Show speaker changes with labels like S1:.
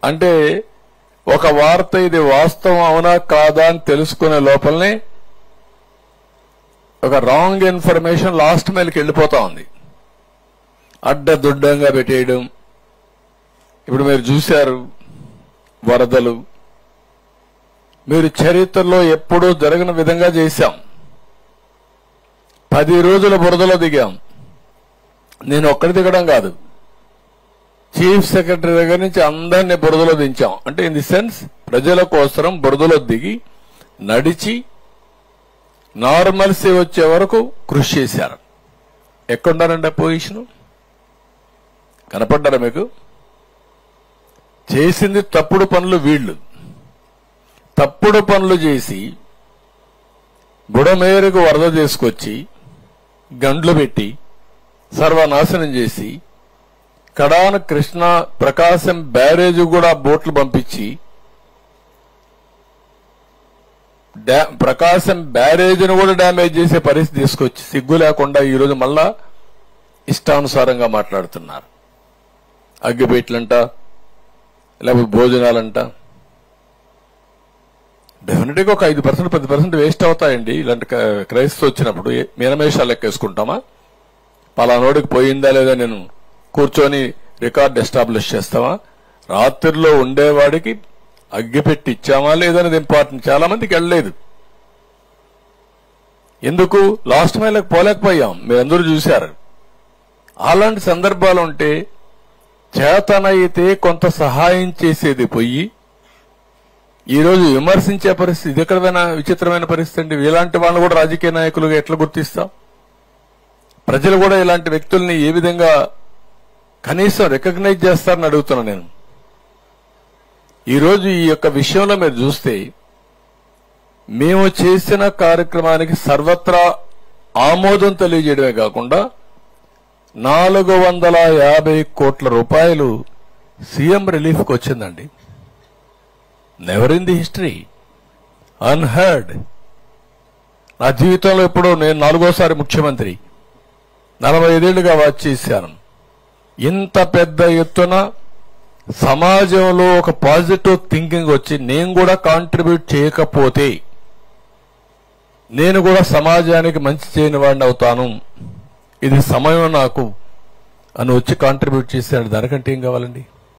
S1: అంటే ఒక వార్త ఇది వాస్తవం అవునా కాదా అని తెలుసుకునే లోపలనే ఒక రాంగ్ ఇన్ఫర్మేషన్ లాస్ట్ మైల్కి వెళ్ళిపోతా ఉంది అడ్డదుడ్డంగా పెట్టేయడం ఇప్పుడు మీరు చూశారు వరదలు మీరు చరిత్రలో ఎప్పుడూ జరగని విధంగా చేశాం పది రోజుల బురదలో దిగాం నేను ఒక్కడి దిగడం కాదు చీఫ్ సెక్రటరీ దగ్గర నుంచి అందరినీ బురదలో దించాం అంటే ఇన్ ది సెన్స్ ప్రజల కోసం బురదలో దిగి నడిచి నార్మల్సీ వచ్చే వరకు కృషి చేశారు ఎక్కడున్నారండి ఆ పొజిషను కనపడ్డారా మీకు చేసింది తప్పుడు పనులు వీళ్ళు తప్పుడు పనులు చేసి బుడమేరకు వరద తీసుకొచ్చి గండ్లు పెట్టి సర్వనాశనం చేసి కడాన కృష్ణ ప్రకాశం బ్యారేజ్ కూడా బోట్లు పంపించి డా- ప్రకాశం బ్యారేజ్ను కూడా డ్యామేజ్ చేసే పరిస్థితి తీసుకొచ్చి సిగ్గు లేకుండా ఈరోజు మళ్ళా ఇష్టానుసారంగా మాట్లాడుతున్నారు అగ్గిపెట్లంట లేకపోతే భోజనాలంట డెఫినెట్ గా ఒక ఐదు పర్సెంట్ పది పర్సెంట్ వేస్ట్ అవుతాయండి ఇలాంటి క- క్రైస్తవ వచ్చినప్పుడు ఏ- మీనమేషాలు లెక్కేసుకుంటామా పలానోడికి పోయిందా లేదా నేను కూర్చొని రికార్డ్ ఎస్టాబ్లిష్ చేస్తామా రాత్రిలో ఉండేవాడికి అగ్గిపెట్టి ఇచ్చామా లేదనేది ఇంపార్టెంట్ చాలా మందికి వెళ్ళలేదు ఎందుకు లాస్ట్ మైలకు పోలేకపోయాం మీరందరూ చూశారు అలాంటి సందర్భాలు ఉంటే చేతనైతే కొంత సహాయం చేసేది పోయి ఈ రోజు విమర్శించే పరిస్థితి ఇది ఎక్కడైనా విచిత్రమైన పరిస్థితి అండి ఇలాంటి వాళ్ళు కూడా రాజకీయ నాయకులుగా ఎట్లా గుర్తిస్తాం ప్రజలు కూడా ఇలాంటి వ్యక్తుల్ని ఏ విధంగా కనీసం రికగ్నైజ్ చేస్తారని అడుగుతున్నా నేను ఈ రోజు ఈ యొక్క విషయంలో మీరు చూస్తే మేము చేసిన కార్యక్రమానికి సర్వత్రా ఆమోదం తెలియజేయడమే కాకుండా నాలుగు వందల యాభై కోట్ల రూపాయలు సీఎం రిలీఫ్కి వచ్చిందండి never in the history unheard నా జీవితంలో ఎప్పుడో నేను నాలుగోసారి ముఖ్యమంత్రి నలభై ఐదేళ్లుగా వాచ్ చేశాను ఇంత పెద్ద ఎత్తున సమాజంలో ఒక పాజిటివ్ థింకింగ్ వచ్చి నేను కూడా కాంట్రిబ్యూట్ చేయకపోతే నేను కూడా సమాజానికి మంచి చేయని వాడిని అవుతాను ఇది సమయం నాకు అని వచ్చి కాంట్రిబ్యూట్ చేశాడు దానికంటే ఏం కావాలండి